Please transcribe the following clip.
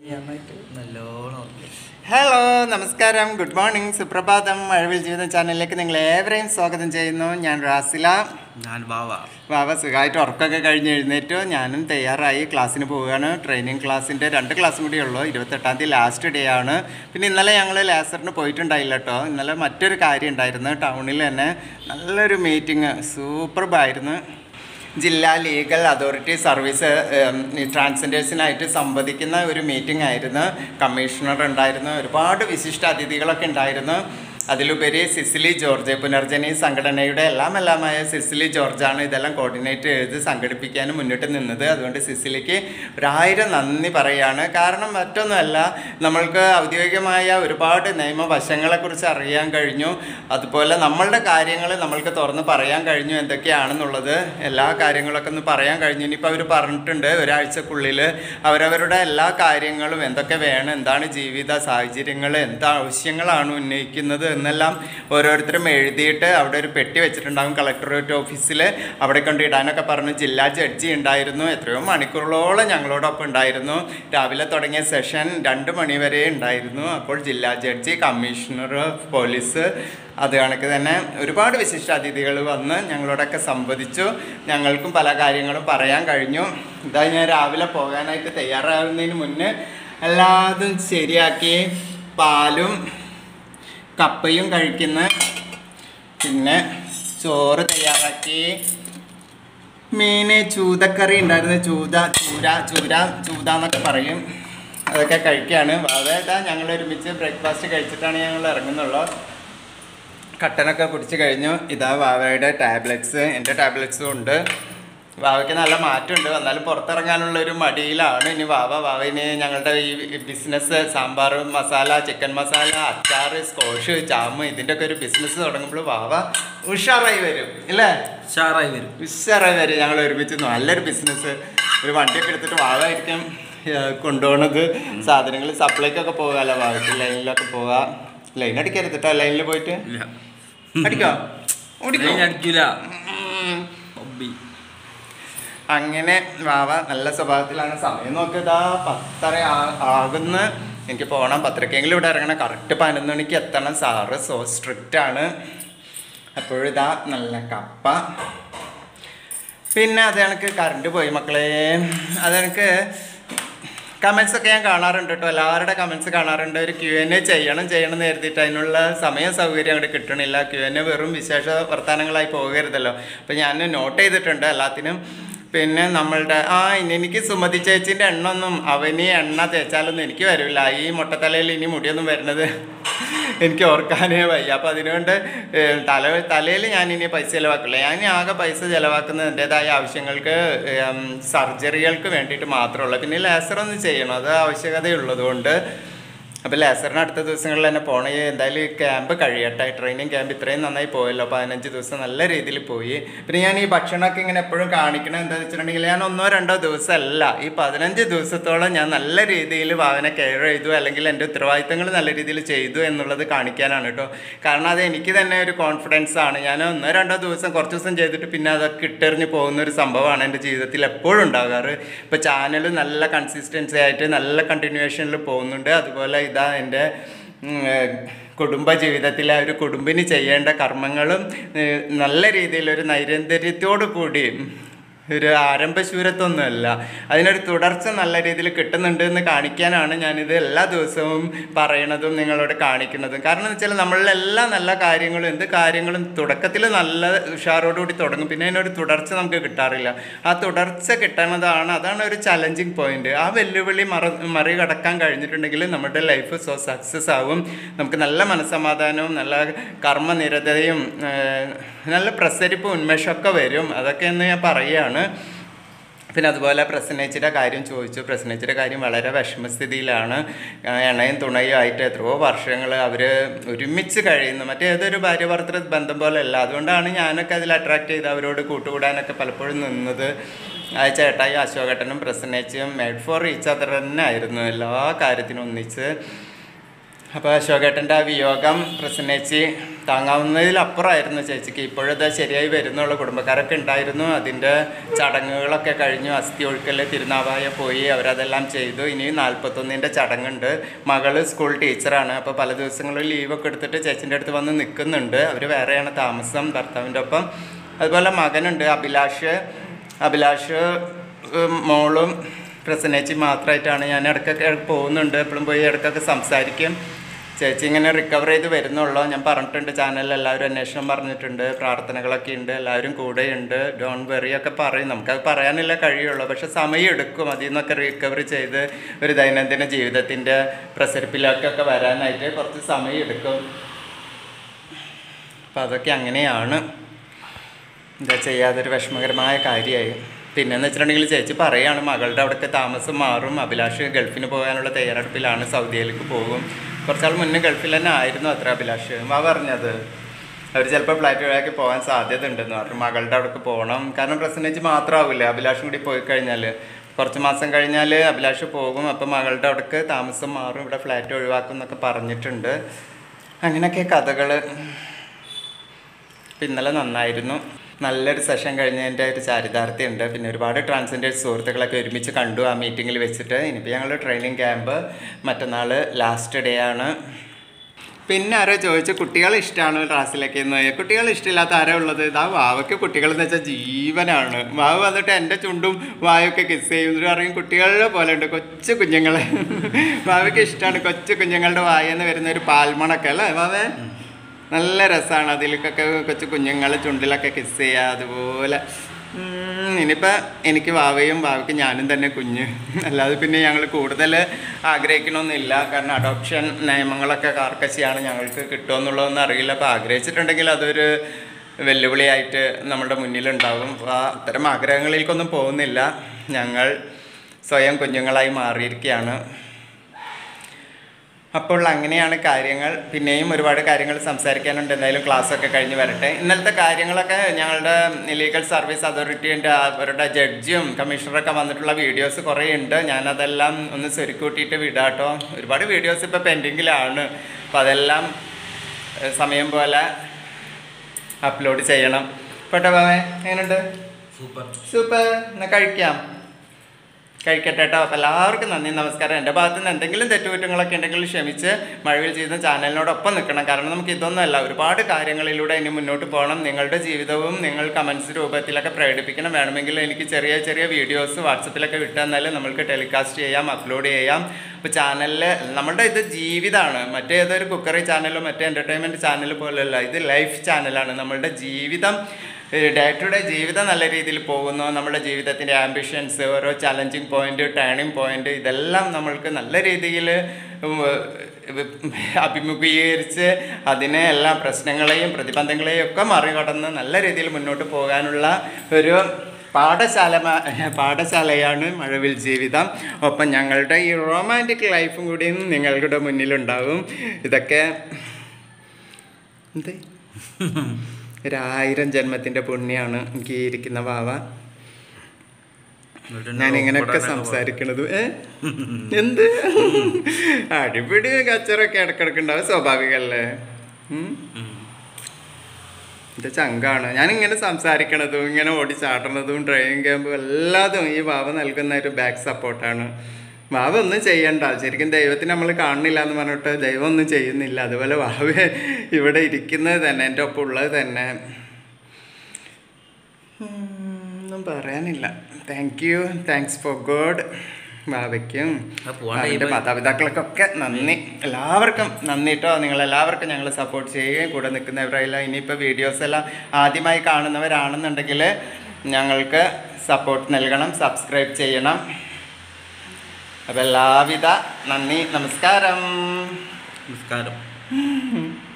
നല്ലോണം ഹലോ നമസ്കാരം good morning സുപ്രഭാതം മഴവിൽ ജീവിതം ചാനലിലേക്ക് നിങ്ങൾ ഏവരെയും സ്വാഗതം ചെയ്യുന്നു ഞാൻ റാസില ഞാൻ ബാവ വാവ സുഖമായിട്ട് ഉറക്കമൊക്കെ കഴിഞ്ഞ് എഴുന്നേറ്റു ഞാനും തയ്യാറായി ക്ലാസ്സിന് പോവുകയാണ് ട്രെയിനിങ് ക്ലാസ്സിൻ്റെ രണ്ട് ക്ലാസ്സും കൂടി ഉള്ളൂ ഇരുപത്തെട്ടാം തീയതി ലാസ്റ്റ് ഡേ ആണ് പിന്നെ ഇന്നലെ ഞങ്ങൾ ലാസറിന് പോയിട്ടുണ്ടായില്ല കേട്ടോ ഇന്നലെ മറ്റൊരു കാര്യം ഉണ്ടായിരുന്നു ടൗണിൽ തന്നെ നല്ലൊരു മീറ്റിംഗ് സൂപ്പർബായിരുന്നു ജില്ലാ ലീഗൽ അതോറിറ്റി സർവീസ് ട്രാൻസ്ജെൻഡേഴ്സിനായിട്ട് സംവദിക്കുന്ന ഒരു മീറ്റിംഗ് ആയിരുന്നു കമ്മീഷണർ ഉണ്ടായിരുന്നു ഒരുപാട് വിശിഷ്ട അതിഥികളൊക്കെ ഉണ്ടായിരുന്നു അതിലുപരി സിസിലി ജോർജ് പുനർജനി സംഘടനയുടെ എല്ലാം എല്ലാമായ സിസിലി ജോർജാണ് ഇതെല്ലാം കോർഡിനേറ്റ് ചെയ്ത് സംഘടിപ്പിക്കാനും മുന്നിട്ട് നിന്നത് അതുകൊണ്ട് സിസിലിക്ക് ഒരായിരം നന്ദി പറയുകയാണ് കാരണം മറ്റൊന്നുമല്ല നമ്മൾക്ക് ഔദ്യോഗികമായ ഒരുപാട് നിയമവശങ്ങളെക്കുറിച്ച് അറിയാൻ കഴിഞ്ഞു അതുപോലെ നമ്മളുടെ കാര്യങ്ങൾ നമ്മൾക്ക് തുറന്ന് പറയാൻ കഴിഞ്ഞു എന്തൊക്കെയാണെന്നുള്ളത് എല്ലാ കാര്യങ്ങളൊക്കെ ഒന്ന് പറയാൻ കഴിഞ്ഞു ഇനിയിപ്പോൾ അവർ പറഞ്ഞിട്ടുണ്ട് ഒരാഴ്ചക്കുള്ളിൽ അവരവരുടെ എല്ലാ കാര്യങ്ങളും എന്തൊക്കെ വേണം എന്താണ് ജീവിത സാഹചര്യങ്ങൾ എന്ത് ആവശ്യങ്ങളാണ് ഉന്നയിക്കുന്നത് എന്നെല്ലാം ഓരോരുത്തരും എഴുതിയിട്ട് അവിടെ ഒരു പെട്ടി വെച്ചിട്ടുണ്ടാകും കളക്ടറേറ്റ് ഓഫീസിൽ അവിടെ കൊണ്ട് ഇടാനൊക്കെ പറഞ്ഞു ജില്ലാ ജഡ്ജി ഉണ്ടായിരുന്നു എത്രയോ മണിക്കൂറുകളോളം ഞങ്ങളോടൊപ്പം ഉണ്ടായിരുന്നു രാവിലെ തുടങ്ങിയ സെഷൻ രണ്ട് മണി വരെ ഉണ്ടായിരുന്നു അപ്പോൾ ജില്ലാ ജഡ്ജി കമ്മീഷണർ പോലീസ് അത് കണക്ക് തന്നെ ഒരുപാട് വിശിഷ്ട അതിഥികൾ വന്ന് ഞങ്ങളോടൊക്കെ സംവദിച്ചു ഞങ്ങൾക്കും പല കാര്യങ്ങളും പറയാൻ കഴിഞ്ഞു ഇതാ ഞാൻ രാവിലെ പോകാനായിട്ട് തയ്യാറാകുന്നതിന് മുന്നേ എല്ലാതും ശരിയാക്കി പാലും കപ്പയും കഴിക്കുന്ന പിന്നെ ചോറ് തയ്യാറാക്കി മീന് ചൂതക്കറി ഉണ്ടായിരുന്നു ചൂത ചൂര ചൂര ചൂത എന്നൊക്കെ പറയും അതൊക്കെ കഴിക്കുകയാണ് അതായത് ഞങ്ങൾ ഒരുമിച്ച് ബ്രേക്ക്ഫാസ്റ്റ് കഴിച്ചിട്ടാണ് ഞങ്ങൾ ഇറങ്ങുന്നുള്ളൂ കട്ടനൊക്കെ കുടിച്ച് കഴിഞ്ഞു ഇതാ വാവയുടെ ടാബ്ലറ്റ്സ് എൻ്റെ ടാബ്ലറ്റ്സും ഉണ്ട് വാവയ്ക്ക് നല്ല മാറ്റമുണ്ട് എന്നാലും പുറത്തിറങ്ങാനുള്ള ഒരു മടിയിലാണ് ഇനി വാവ വാവന് ഞങ്ങളുടെ ഈ ബിസിനസ് സാമ്പാർ മസാല ചിക്കൻ മസാല അച്ചാർ സ്കോഷ് ജാമ് ഇതിൻ്റെ ഒക്കെ ഒരു ബിസിനസ് തുടങ്ങുമ്പോൾ വാവ ഉഷാറായി വരും ഇല്ലേ ഉഷാറായി വരും ഉഷാറായി വരും ഞങ്ങൾ ഒരുമിച്ച് നല്ലൊരു ബിസിനസ് ഒരു വണ്ടിയൊക്കെ എടുത്തിട്ട് വാവായിരിക്കും കൊണ്ടുപോകണത് സാധനങ്ങൾ സപ്ലൈക്കൊക്കെ പോകാമല്ലോ വാവയ്ക്ക് ലൈനിലൊക്കെ പോകാം ലൈൻ അടിക്കരുത് കേട്ടോ ലൈനിൽ പോയിട്ട് ഇല്ല അടിക്കോ ഓടിക്കോ ലൈൻ അടിക്കൂല ഉം. ഹോബി അങ്ങനെ വാവ നല്ല സ്വഭാവത്തിലാണ് സമയം നോക്കിയതാ പത്തര ആ- ആകുന്ന എനിക്ക് പോകണം പത്തരക്കെങ്കിലും ഇവിടെ ഇറങ്ങണം കറക്റ്റ് പതിനൊന്ന് മണിക്ക് എത്തണം സാറ് സോ സ്ട്രിക്റ്റ് ആണ് അപ്പോഴിതാ നല്ല കപ്പ പിന്നെ അത് കണക്ക് കറണ്ട് പോയി മക്കളെ അത് കണക്ക് കമൻസ് ഒക്കെ ഞാൻ കാണാറുണ്ട് കേട്ടോ എല്ലാവരുടെ കമൻസ് കാണാറുണ്ട് ഒരു ക്യു എൻ എ ചെയ്യണം ചെയ്യണം എന്ന് കരുതിയിട്ട് അതിനുള്ള സമയ സൗകര്യം അങ്ങോട്ട് കിട്ടണില്ല ക്യു എൻ എ വെറും വിശേഷ വർത്തമാനങ്ങളായി പോകരുതല്ലോ അപ്പം ഞാൻ നോട്ട് ചെയ്തിട്ടുണ്ട് എല്ലാത്തിനും പിന്നെ നമ്മളുടെ ആ ഇനി എനിക്ക് സുമതി ചേച്ചിൻ്റെ എണ്ണൊന്നും അവന് എണ്ണ തേച്ചാലൊന്നും എനിക്ക് വരില്ല ഈ മുട്ടത്തലയിൽ ഇനി മുടിയൊന്നും വരുന്നത് എനിക്ക് ഓർക്കാനേ വയ്യ അപ്പം അതിനുകൊണ്ട് ഏഹ്, തല തലയിൽ ഞാൻ ഇനി പൈസ ചിലവാക്കില്ല ഞാൻ ആകെ പൈസ ചിലവാക്കുന്നത് എൻ്റെതായ ആവശ്യങ്ങൾക്ക് ഏം, സർജറികൾക്ക് വേണ്ടിയിട്ട് മാത്രമുള്ളൂ പിന്നെ ലേസറൊന്നും ചെയ്യണം അത് ആവശ്യകതയുള്ളതുകൊണ്ട് അപ്പോൾ ലേസറിന് അടുത്ത ദിവസങ്ങളിൽ തന്നെ പോകണം ഈ എന്തായാലും ഈ ക്യാമ്പ് കഴിയട്ടെ ട്രെയിനിങ് ക്യാമ്പ് ഇത്രയും നന്നായി പോയല്ലോ പതിനഞ്ച് ദിവസം നല്ല രീതിയിൽ പോയി പിന്നെ ഞാൻ ഈ ഭക്ഷണമൊക്കെ ഇങ്ങനെ എപ്പോഴും കാണിക്കണം എന്താണെന്ന് വെച്ചിട്ടുണ്ടെങ്കിൽ ഞാൻ ഒന്നോ രണ്ടോ ദിവസമല്ല ഈ പതിനഞ്ച് ദിവസത്തോളം ഞാൻ നല്ല രീതിയിൽ ഭാവന കെയർ ചെയ്തു അല്ലെങ്കിൽ എൻ്റെ ഉത്തരവാദിത്തങ്ങൾ നല്ല രീതിയിൽ ചെയ്തു എന്നുള്ളത് കാണിക്കാനാണ് കേട്ടോ കാരണം അത് എനിക്ക് തന്നെ ഒരു കോൺഫിഡൻസ് ആണ് ഞാൻ ഒന്നോ രണ്ടോ ദിവസം കുറച്ച് ദിവസം ചെയ്തിട്ട് പിന്നെ അതൊക്കെ ഇട്ടെറിഞ്ഞ് പോകുന്ന ഒരു സംഭവമാണ് എൻ്റെ ജീവിതത്തിൽ എപ്പോഴും ഉണ്ടാകാറ് ഇപ്പോൾ ചാനൽ നല്ല കൺസിസ്റ്റൻസി ആയിട്ട് നല്ല കണ്ടിന്യൂവേഷനിൽ പോകുന്നുണ്ട് അതുപോലെ ഇതാ എൻ്റെ ഉം, ഏഹ്, കുടുംബ ജീവിതത്തിലെ ഒരു കുടുംബിന് ചെയ്യേണ്ട കർമ്മങ്ങളും ഏഹ്, നല്ല രീതിയിൽ ഒരു നൈരന്തര്യത്തോടു കൂടി ഒരു ആരംഭശൂരത്വമൊന്നുമല്ല അതിനൊരു തുടർച്ച നല്ല രീതിയിൽ കിട്ടുന്നുണ്ട് എന്ന് കാണിക്കാനാണ് ഞാനിത് എല്ലാ ദിവസവും പറയണതും നിങ്ങളോട് കാണിക്കുന്നതും കാരണം എന്ന് വെച്ചാൽ നമ്മളിലെ എല്ലാ നല്ല കാര്യങ്ങളും എന്ത് കാര്യങ്ങളും തുടക്കത്തിൽ നല്ല ഉഷാറോടുകൂടി തുടങ്ങും പിന്നെ അതിനൊരു തുടർച്ച നമുക്ക് കിട്ടാറില്ല ആ തുടർച്ച കിട്ടണതാണ് അതാണ് ഒരു ചലഞ്ചിങ് പോയിന്റ് ആ വെല്ലുവിളി മറ മറികടക്കാൻ കഴിഞ്ഞിട്ടുണ്ടെങ്കിൽ നമ്മുടെ ലൈഫ് സോ സക്സസ് ആവും നമുക്ക് നല്ല മനസ്സമാധാനവും നല്ല കർമ്മനിരതയും ഏഹ്, നല്ല പ്രസരിപ്പും ഉന്മേഷമൊക്കെ വരും അതൊക്കെ എന്ന് ഞാൻ പറയുകയാണ് പിന്നെ അതുപോലെ പ്രസന്നേച്ചിയുടെ കാര്യം ചോദിച്ചു പ്രസന്നേച്ചിയുടെ കാര്യം വളരെ വിഷമസ്ഥിതിയിലാണ് ആ, എണ്ണയും തുണയും ആയിട്ട് എത്രയോ വർഷങ്ങൾ അവർ ഒരുമിച്ച് കഴിയുന്നു മറ്റേ ഏതൊരു ഭാര്യ ഭർത്തൃ ബന്ധം പോലെ അല്ല അതുകൊണ്ടാണ് ഞാനൊക്കെ അതിൽ അട്രാക്ട് ചെയ്ത് അവരോട് കൂട്ടുകൂടാനൊക്കെ പലപ്പോഴും നിന്നത് ആ ചേട്ടായി അശോകേട്ടനും പ്രസന്നേച്ചിയും മേഡ് ഫോർ ഈച്ച് അതർ തന്നെ ആയിരുന്നു എല്ലാ കാര്യത്തിനും ഒന്നിച്ച് അപ്പോൾ അശോകേട്ടൻ്റെ ആ വിയോഗം പ്രസന്നേച്ചി താങ്ങാവുന്നതിലപ്പുറമായിരുന്നു ചേച്ചിക്ക് ഇപ്പോഴത് ശരിയായി വരുന്നുള്ള കുടുംബക്കാരൊക്കെ ഉണ്ടായിരുന്നു അതിൻ്റെ ചടങ്ങുകളൊക്കെ കഴിഞ്ഞു അസ്ഥി ഒഴുക്കൽ തിരുനാവായ പോയി അവരതെല്ലാം ചെയ്തു ഇനി നാൽപ്പത്തൊന്നിൻ്റെ ചടങ്ങുണ്ട് മകള് സ്കൂൾ ടീച്ചറാണ് അപ്പോൾ പല ദിവസങ്ങളിൽ ലീവൊക്കെ എടുത്തിട്ട് ചേച്ചിൻ്റെ അടുത്ത് വന്ന് നിൽക്കുന്നുണ്ട് അവർ വേറെയാണ് താമസം ഭർത്താവിൻ്റെ ഒപ്പം അതുപോലെ മകനുണ്ട് അഭിലാഷ് അഭിലാഷ് ഉം, മോളും പ്രസന്നേച്ചി മാത്രമായിട്ടാണ് ഞാൻ ഇടയ്ക്കൊക്കെ പോകുന്നുണ്ട് എപ്പോഴും പോയി ഇടയ്ക്കൊക്കെ സംസാരിക്കും ചേച്ചി ഇങ്ങനെ റിക്കവർ ചെയ്ത് വരുന്നുള്ളൂ ഞാൻ പറഞ്ഞിട്ടുണ്ട് ചാനലിൽ എല്ലാവരും അന്വേഷണം പറഞ്ഞിട്ടുണ്ട് പ്രാർത്ഥനകളൊക്കെ ഉണ്ട് എല്ലാവരും കൂടെയുണ്ട് ഡോൺ വെറി ഒക്കെ പറയും നമുക്കത് പറയാനല്ലേ കഴിയുള്ളൂ പക്ഷെ സമയം എടുക്കും അതിൽ നിന്നൊക്കെ റിക്കവറി ചെയ്ത് ഒരു ദൈനംദിന ജീവിതത്തിൻ്റെ പ്രസരിപ്പിലേക്കൊക്കെ വരാനായിട്ട് കുറച്ച് സമയം എടുക്കും അപ്പം അതൊക്കെ അങ്ങനെയാണ് എന്താ ചെയ്യാതൊരു വിഷമകരമായ കാര്യമായി പിന്നെന്ന് വെച്ചിട്ടുണ്ടെങ്കിൽ ചേച്ചി പറയാണ് മകളുടെ അവിടുത്തെ താമസം മാറും അഭിലാഷ് ഗൾഫിന് പോകാനുള്ള തയ്യാറെടുപ്പിലാണ് സൗദിയിലേക്ക് പോകും കുറച്ചാൾ മുന്നേ ഗൾഫിൽ തന്നെ ആയിരുന്നു അത്ര അഭിലാഷ് വാ പറഞ്ഞത് അവർ ചിലപ്പോൾ ഫ്ലൈറ്റ് വഴിയാക്കി പോകാൻ സാധ്യത ഉണ്ടെന്ന് പറഞ്ഞു മകളുടെ അവിടേക്ക് പോകണം കാരണം പ്രസന്നേജ് മാത്രമാവില്ല അഭിലാഷും കൂടി പോയി കഴിഞ്ഞാൽ കുറച്ച് മാസം കഴിഞ്ഞാൽ അഭിലാഷ് പോകും അപ്പം മകളുടെ അവിടേക്ക് താമസം മാറും ഇവിടെ ഫ്ലാറ്റ് ഒഴിവാക്കും എന്നൊക്കെ പറഞ്ഞിട്ടുണ്ട് അങ്ങനെയൊക്കെ കഥകൾ ഇപ്പം ഇന്നലെ നന്നായിരുന്നു നല്ലൊരു സെഷൻ കഴിഞ്ഞതിൻ്റെ ഒരു ചാരിതാർത്ഥ്യമുണ്ട് പിന്നെ ഒരുപാട് ട്രാൻസ്ജെൻഡേഴ്സ് സുഹൃത്തുക്കളൊക്കെ ഒരുമിച്ച് കണ്ടു ആ മീറ്റിങ്ങിൽ വെച്ചിട്ട് ഇനിയിപ്പോൾ ഞങ്ങൾ ട്രെയിനിങ് ക്യാമ്പ് മറ്റന്നാൾ ലാസ്റ്റ് ഡേ ആണ് പിന്നെ ആരോ ചോദിച്ചു കുട്ടികളെ ഇഷ്ടമാണ് ക്ലാസ്സിലേക്ക് എന്ന് കുട്ടികൾ ഇഷ്ടമില്ലാത്ത ആരോ ഉള്ളത് ഇതാ വാവയ്ക്ക് കുട്ടികൾ എന്ന് വെച്ചാൽ ജീവനാണ് വാവ് വന്നിട്ട് എൻ്റെ ചുണ്ടും വായൊക്കെ കിസ് ചെയ്യും എന്നിട്ട് പറയും കുട്ടികളുടെ പോലെ ഉണ്ട് കൊച്ചു കുഞ്ഞുങ്ങളെ വാവയ്ക്ക് ഇഷ്ടമാണ് കൊച്ചു കുഞ്ഞുങ്ങളുടെ വായെന്ന് വരുന്ന ഒരു പാൽമണൊക്കെ അല്ലേ വാവേ നല്ല രസമാണ് അതിലേക്കൊക്കെ കൊച്ചു കുഞ്ഞുങ്ങൾ ചുണ്ടിലൊക്കെ കിസ് ചെയ്യുക അതുപോലെ ഉം, ഇനിയിപ്പോൾ എനിക്ക് വാവയും വാവയ്ക്ക് ഞാനും തന്നെ കുഞ്ഞ് അല്ലാതെ പിന്നെ ഞങ്ങൾ കൂടുതൽ ആഗ്രഹിക്കണമെന്നില്ല കാരണം അഡോപ്ഷൻ നിയമങ്ങളൊക്കെ കാർക്കശിയാണ് ഞങ്ങൾക്ക് കിട്ടുമെന്നുള്ളതൊന്നും അറിയില്ല അപ്പോൾ ആഗ്രഹിച്ചിട്ടുണ്ടെങ്കിൽ അതൊരു വെല്ലുവിളിയായിട്ട് നമ്മുടെ മുന്നിലുണ്ടാകും അപ്പോൾ ആ അത്തരം ആഗ്രഹങ്ങളിലേക്കൊന്നും പോകുന്നില്ല ഞങ്ങൾ സ്വയം കുഞ്ഞുങ്ങളായി മാറിയിരിക്കുകയാണ് അപ്പോൾ അങ്ങനെയാണ് കാര്യങ്ങൾ പിന്നെയും ഒരുപാട് കാര്യങ്ങൾ സംസാരിക്കാനുണ്ട് എന്തായാലും ക്ലാസ്സൊക്കെ കഴിഞ്ഞ് വരട്ടെ ഇന്നലത്തെ കാര്യങ്ങളൊക്കെ ഞങ്ങളുടെ ലീഗൽ സർവീസ് അതോറിറ്റിൻ്റെ അവരുടെ ജഡ്ജിയും കമ്മീഷണറൊക്കെ വന്നിട്ടുള്ള വീഡിയോസ് കുറേ ഉണ്ട് ഞാനതെല്ലാം ഒന്ന് സ്വരുക്കൂട്ടിയിട്ട് വിടാട്ടോ ഒരുപാട് വീഡിയോസ് ഇപ്പോൾ പെൻഡിങ്ങിലാണ് അപ്പോൾ അതെല്ലാം ഏഹ്, സമയം പോലെ അപ്ലോഡ് ചെയ്യണം പോട്ടെ ബാബേ എങ്ങനെയുണ്ട് സൂപ്പർ സൂപ്പർ എന്നാൽ കഴിക്കാം കഴിക്കട്ടെ കേട്ടോ അപ്പോൾ എല്ലാവർക്കും നന്ദി നമസ്കാരം എൻ്റെ ഭാഗത്ത് നിന്ന് എന്തെങ്കിലും തെറ്റുകുറ്റങ്ങളൊക്കെ ഉണ്ടെങ്കിൽ ക്ഷമിച്ച് മഴവിൽ ചെയ്ത ചാനലിനോടൊപ്പം നിൽക്കണം കാരണം നമുക്ക് ഇതൊന്നുമല്ല ഒരുപാട് കാര്യങ്ങളിലൂടെ ഇനി മുന്നോട്ട് പോകണം നിങ്ങളുടെ ജീവിതവും നിങ്ങൾ കമൻസ് രൂപത്തിലൊക്കെ പ്രകടിപ്പിക്കണം വേണമെങ്കിൽ എനിക്ക് ചെറിയ ചെറിയ വീഡിയോസ് വാട്സപ്പിലൊക്കെ വിട്ടു തന്നാൽ നമ്മൾക്ക് ടെലികാസ്റ്റ് ചെയ്യാം അപ്ലോഡ് ചെയ്യാം ഇപ്പോൾ ചാനലിൽ നമ്മുടെ ഇത് ജീവിതമാണ് മറ്റേതൊരു കുക്കറി ചാനലോ മറ്റേ എൻ്റർടൈൻമെൻറ്റ് ചാനൽ പോലെയല്ല ഇത് ലൈഫ് ചാനലാണ് നമ്മളുടെ ജീവിതം ഡേ ടു ഡേ ജീവിതം നല്ല രീതിയിൽ പോകുന്നു നമ്മുടെ ജീവിതത്തിൻ്റെ ആംബിഷൻസ് ഓരോ ചലഞ്ചിങ് പോയിന്റ് ടേണിംഗ് പോയിന്റ് ഇതെല്ലാം നമ്മൾക്ക് നല്ല രീതിയിൽ അഭിമുഖീകരിച്ച് അതിനെ എല്ലാ പ്രശ്നങ്ങളെയും പ്രതിബന്ധങ്ങളെയും ഒക്കെ മറികടന്ന് നല്ല രീതിയിൽ മുന്നോട്ട് പോകാനുള്ള ഒരു പാഠശാല പാഠശാലയാണ് മഴവിൽ ജീവിതം ഒപ്പം ഞങ്ങളുടെ ഈ റൊമാൻറ്റിക് ലൈഫും കൂടിയും നിങ്ങളുടെ മുന്നിലുണ്ടാകും ഇതൊക്കെ എന്തേ ഒരായിരം ജന്മത്തിൻ്റെ പുണ്യാണ് എനിക്ക് ഈ ഇരിക്കുന്ന വാവ ഞാൻ ഇങ്ങനെയൊക്കെ സംസാരിക്കണത് ഏ എന്ത് അടിപിടി കച്ചറൊക്കെ ഇടക്കിടക്ക് ഉണ്ടാവും സ്വാഭാവികമല്ലേ ഉം? ഇത് ചങ്കാണ് ഞാൻ ഇങ്ങനെ സംസാരിക്കണതും ഇങ്ങനെ ഓടി ചാടണതും ട്രെയിനിങ് ക്യാമ്പും എല്ലാതും ഈ വാവ നൽകുന്ന ഒരു ബാക്ക് സപ്പോർട്ടാണ് വാവ ഒന്നും ചെയ്യണ്ട ശരിക്കും ദൈവത്തിന് നമ്മൾ കാണുന്നില്ല എന്ന് പറഞ്ഞിട്ട് ദൈവം ഒന്നും ചെയ്യുന്നില്ല അതുപോലെ വാവ ഇവിടെ ഇരിക്കുന്നത് തന്നെ എൻ്റെ ഒപ്പം ഉള്ളത് തന്നെ ഉം, ഒന്നും പറയാനില്ല thank you thanks for God വാവയ്ക്കും ആ പോവാണ്ട് അവൻ്റെ കഴിയുമ്പോ- മാതാപിതാക്കൾക്കൊക്കെ നന്ദി എല്ലാവർക്കും നന്ദി കേട്ടോ നിങ്ങളെല്ലാവർക്കും ഞങ്ങൾ സപ്പോർട്ട് ചെയ്യുകയും കൂടെ നിൽക്കുന്നവരെല്ലാം ഇനിയിപ്പോൾ വീഡിയോസ് എല്ലാം ആദ്യമായി കാണുന്നവരാണെന്നുണ്ടെങ്കിൽ ഞങ്ങൾക്ക് സപ്പോർട്ട് നൽകണം സബ്സ്ക്രൈബ് ചെയ്യണം അപ്പോൾ എല്ലാവിധ നന്ദി നമസ്കാരം നമസ്കാരം